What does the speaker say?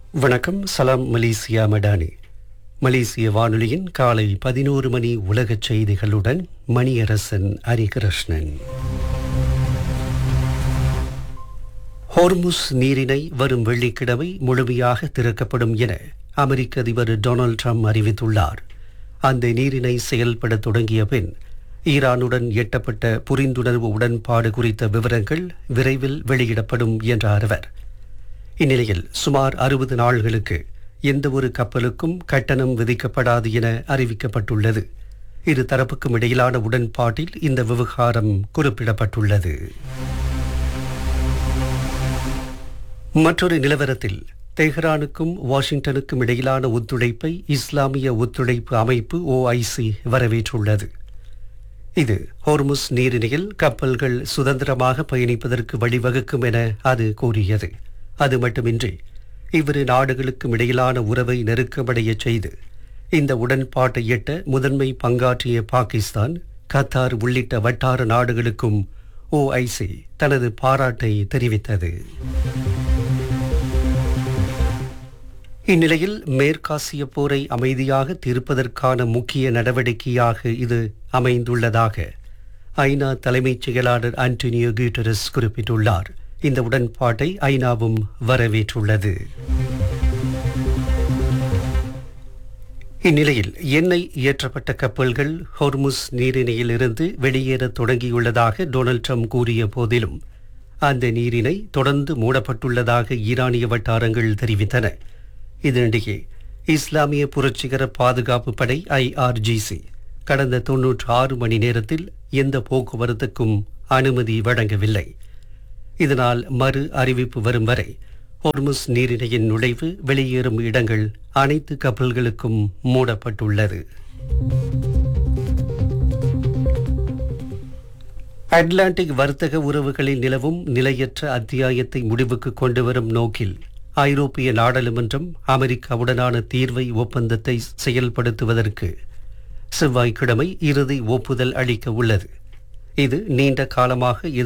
வணக்கம் சலாம் மலேசியா மடானி மலேசிய வானொலியின் காலை பதினோரு மணி உலகச் செய்திகளுடன் மணியரசன் ஹரிகிருஷ்ணன் ஹோர்முஸ் நீரிணை வரும் வெள்ளிக்கிழமை முழுமையாக திறக்கப்படும் என அமெரிக்க அதிபர் டொனால்ட் ட்ரம்ப் அறிவித்துள்ளார் அந்த நீரிணை செயல்பட தொடங்கிய பின் ஈரானுடன் எட்டப்பட்ட புரிந்துணர்வு உடன்பாடு குறித்த விவரங்கள் விரைவில் வெளியிடப்படும் என்றார் அவர் இந்நிலையில் சுமார் அறுபது நாள்களுக்கு எந்த ஒரு கப்பலுக்கும் கட்டணம் விதிக்கப்படாது என அறிவிக்கப்பட்டுள்ளது இரு தரப்புக்கும் இடையிலான உடன்பாட்டில் இந்த விவகாரம் குறிப்பிடப்பட்டுள்ளது மற்றொரு நிலவரத்தில் தெஹ்ரானுக்கும் வாஷிங்டனுக்கும் இடையிலான ஒத்துழைப்பை இஸ்லாமிய ஒத்துழைப்பு அமைப்பு ஓஐசி வரவேற்றுள்ளது இது ஹோர்முஸ் நீரிணையில் கப்பல்கள் சுதந்திரமாக பயணிப்பதற்கு வழிவகுக்கும் என அது கூறியது அது மட்டுமின்றி இவ்விரு நாடுகளுக்கும் இடையிலான உறவை நெருக்கமடையச் செய்து இந்த உடன்பாட்டை எட்ட முதன்மை பங்காற்றிய பாகிஸ்தான் கத்தார் உள்ளிட்ட வட்டார நாடுகளுக்கும் ஓஐசி தனது பாராட்டை தெரிவித்தது இந்நிலையில் மேற்காசிய போரை அமைதியாக தீர்ப்பதற்கான முக்கிய நடவடிக்கையாக இது அமைந்துள்ளதாக ஐநா தலைமைச் செயலாளர் ஆண்டனியோ குட்டரஸ் குறிப்பிட்டுள்ளார் இந்த உடன்பாட்டை ஐநாவும் வரவேற்றுள்ளது இந்நிலையில் எண்ணெய் ஏற்றப்பட்ட கப்பல்கள் ஹொர்முஸ் நீரிணையில் இருந்து வெளியேற தொடங்கியுள்ளதாக டொனால்ட் ட்ரம்ப் கூறிய போதிலும் அந்த நீரிணை தொடர்ந்து மூடப்பட்டுள்ளதாக ஈரானிய வட்டாரங்கள் தெரிவித்தன இதனிடையே இஸ்லாமிய புரட்சிகர பாதுகாப்பு படை ஐஆர்ஜிசி கடந்த தொன்னூற்று ஆறு மணி நேரத்தில் எந்த போக்குவரத்துக்கும் அனுமதி வழங்கவில்லை இதனால் மறு அறிவிப்பு வரும் வரை ஹொர்முஸ் நீரிணையின் நுழைவு வெளியேறும் இடங்கள் அனைத்து கப்பல்களுக்கும் மூடப்பட்டுள்ளது அட்லாண்டிக் வர்த்தக உறவுகளில் நிலவும் நிலையற்ற அத்தியாயத்தை முடிவுக்கு கொண்டுவரும் நோக்கில் ஐரோப்பிய நாடாளுமன்றம் அமெரிக்காவுடனான தீர்வை ஒப்பந்தத்தை செயல்படுத்துவதற்கு செவ்வாய்க்கிழமை இறுதி ஒப்புதல் அளிக்க உள்ளது இது நீண்ட காலமாக